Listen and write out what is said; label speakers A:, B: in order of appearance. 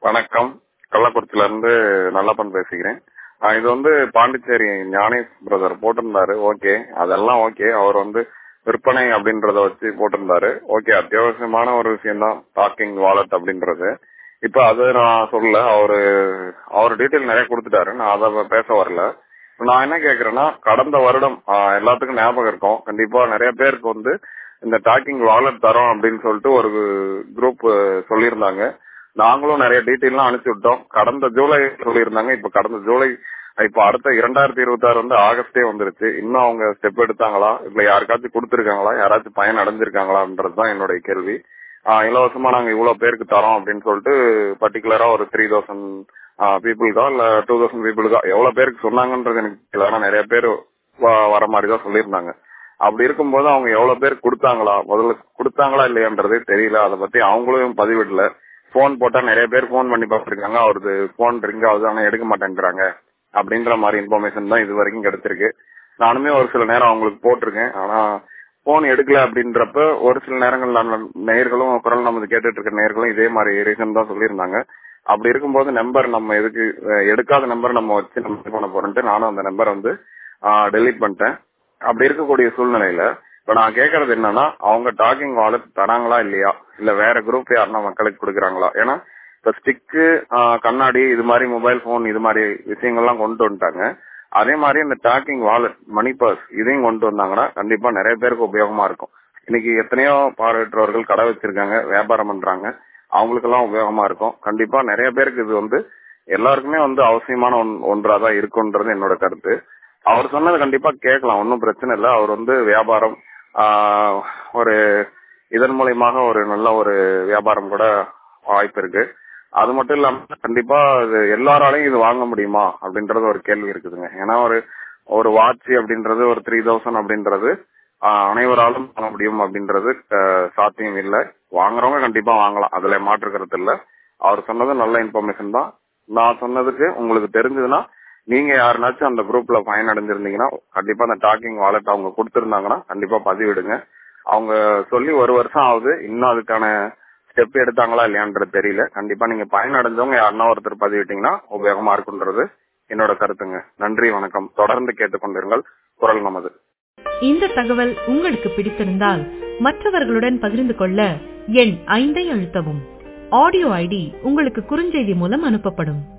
A: வணக்கம் கள்ளக்குறிச்சில இருந்து நல்லப்பன் பேசுகிறேன் ஆஹ் இது வந்து பாண்டிச்சேரி ஞானேஷ் பிரதர் போட்டிருந்தாரு ஓகே அதெல்லாம் ஓகே அவர் வந்து விற்பனை அப்படின்றத வச்சு போட்டிருந்தாரு ஓகே அத்தியாவசியமான ஒரு விஷயம் தான் டாக்கிங் வாலெட் அப்படின்றது இப்ப அது நான் சொல்லல அவரு அவர் டீட்டெயில் நிறைய கொடுத்துட்டாரு நான் அதை பேச வரல நான் என்ன கேக்குறேன்னா கடந்த வருடம் ஆஹ் எல்லாத்துக்கும் ஞாபகம் இருக்கும் கண்டிப்பா நிறைய பேருக்கு வந்து இந்த டாக்கிங் வாலெட் தரோம் அப்படின்னு சொல்லிட்டு ஒரு குரூப் சொல்லியிருந்தாங்க நாங்களும் நிறைய டீட்டெயில்லாம் அனுப்பிச்சு விட்டோம் கடந்த ஜூலை சொல்லியிருந்தாங்க இப்ப கடந்த ஜூலை இப்ப அடுத்த இரண்டாயிரத்தி இருபத்தி ஆறு வந்து ஆகஸ்டே வந்துருச்சு இன்னும் அவங்க ஸ்டெப் எடுத்தாங்களா இல்ல யாருக்காச்சும் கொடுத்துருக்காங்களா யாராச்சும் பயன் அடைஞ்சிருக்காங்களான்றதுதான் என்னுடைய கேள்வி ஆஹ் இலவசமா நாங்க இவ்வளவு பேருக்கு தரோம் அப்படின்னு சொல்லிட்டு பர்டிகுலரா ஒரு த்ரீ தௌசண்ட் பீப்புளுக்கா இல்ல டூ தௌசண்ட் பீப்புளுக்கா எவ்வளவு பேருக்கு சொன்னாங்கன்றது எனக்கு தெரியல ஆனா நிறைய பேர் வர மாதிரி தான் சொல்லியிருந்தாங்க அப்படி இருக்கும்போது அவங்க எவ்வளவு பேர் கொடுத்தாங்களா முதல்ல கொடுத்தாங்களா இல்லையான்றதே தெரியல அதை பத்தி அவங்களும் பதிவிடல போன் போட்டா நிறைய பேர் போன் பண்ணி பார்த்திருக்காங்க அவரது போன் ரிங் ஆகுது ஆனா எடுக்க மாட்டேங்கிறாங்க அப்படின்ற மாதிரி இன்ஃபர்மேஷன் தான் இது வரைக்கும் கிடைச்சிருக்கு நானுமே ஒரு சில நேரம் அவங்களுக்கு போட்டிருக்கேன் ஆனா போன் எடுக்கல அப்படின்றப்ப ஒரு சில நேரங்கள் நான் நேர்களும் குரல் நமது கேட்டுட்டு இருக்க நேர்களும் இதே மாதிரி ரீசன் தான் சொல்லியிருந்தாங்க அப்படி இருக்கும்போது நம்பர் நம்ம எதுக்கு எடுக்காத நம்பர் நம்ம வச்சு நம்ம பண்ண போறோம்ட்டு நானும் அந்த நம்பர் வந்து டெலீட் பண்ணிட்டேன் அப்படி இருக்கக்கூடிய சூழ்நிலையில இப்ப நான் கேக்குறது என்னன்னா அவங்க டாக்கிங் வாலெட் தராங்களா இல்லையா இல்ல வேற குரூப் யாருன்னா மக்களுக்கு கொடுக்குறாங்களா ஏன்னா இப்ப ஸ்டிக்கு கண்ணாடி இது மாதிரி மொபைல் போன் இது மாதிரி விஷயங்கள்லாம் கொண்டு வந்துட்டாங்க அதே மாதிரி இந்த டாக்கிங் வாலெட் மணி பர்ஸ் இதையும் கொண்டு வந்தாங்கன்னா கண்டிப்பா நிறைய பேருக்கு உபயோகமா இருக்கும் இன்னைக்கு எத்தனையோ பார்வையற்றவர்கள் கடை வச்சிருக்காங்க வியாபாரம் பண்றாங்க அவங்களுக்கு எல்லாம் உபயோகமா இருக்கும் கண்டிப்பா நிறைய பேருக்கு இது வந்து எல்லாருக்குமே வந்து அவசியமான ஒன்றா தான் இருக்குன்றது என்னோட கருத்து அவர் சொன்னது கண்டிப்பா கேட்கலாம் ஒன்னும் பிரச்சனை இல்லை அவர் வந்து வியாபாரம் ஒரு இதன் மூலியமாக ஒரு நல்ல ஒரு வியாபாரம் கூட வாய்ப்பு இருக்கு அது மட்டும் இல்லாம கண்டிப்பா இது எல்லாராலையும் இது வாங்க முடியுமா அப்படின்றது ஒரு கேள்வி இருக்குதுங்க ஏன்னா ஒரு ஒரு வாட்ச் அப்படின்றது ஒரு த்ரீ தௌசண்ட் அப்படின்றது அனைவராலும் வாங்க முடியும் அப்படின்றது சாத்தியம் இல்லை வாங்குறவங்க கண்டிப்பா வாங்கலாம் அதுல மாற்றுக்கிறது இல்ல அவர் சொன்னது நல்ல இன்ஃபர்மேஷன் தான் நான் சொன்னதுக்கு உங்களுக்கு தெரிஞ்சதுன்னா நீங்க யாருனாச்சும் அந்த குரூப்ல பயன் அடைஞ்சிருந்தீங்கன்னா கண்டிப்பா அந்த டாக்கிங் வாலெட் அவங்க கொடுத்திருந்தாங்கன்னா கண்டிப்பா பதிவிடுங்க அவங்க சொல்லி ஒரு வருஷம் ஆகுது இன்னும் அதுக்கான ஸ்டெப் எடுத்தாங்களா இல்லையான்றது தெரியல கண்டிப்பா நீங்க பயன் அடைஞ்சவங்க யாருன்னா ஒருத்தர் பதிவிட்டீங்கன்னா உபயோகமா இருக்குன்றது என்னோட கருத்துங்க நன்றி வணக்கம் தொடர்ந்து கேட்டுக்கொண்டிருங்கள் குரல் நமது
B: இந்த தகவல் உங்களுக்கு பிடித்திருந்தால் மற்றவர்களுடன் பகிர்ந்து கொள்ள எண் ஐந்தை அழுத்தவும் ஆடியோ ஐடி உங்களுக்கு குறுஞ்செய்தி மூலம் அனுப்பப்படும்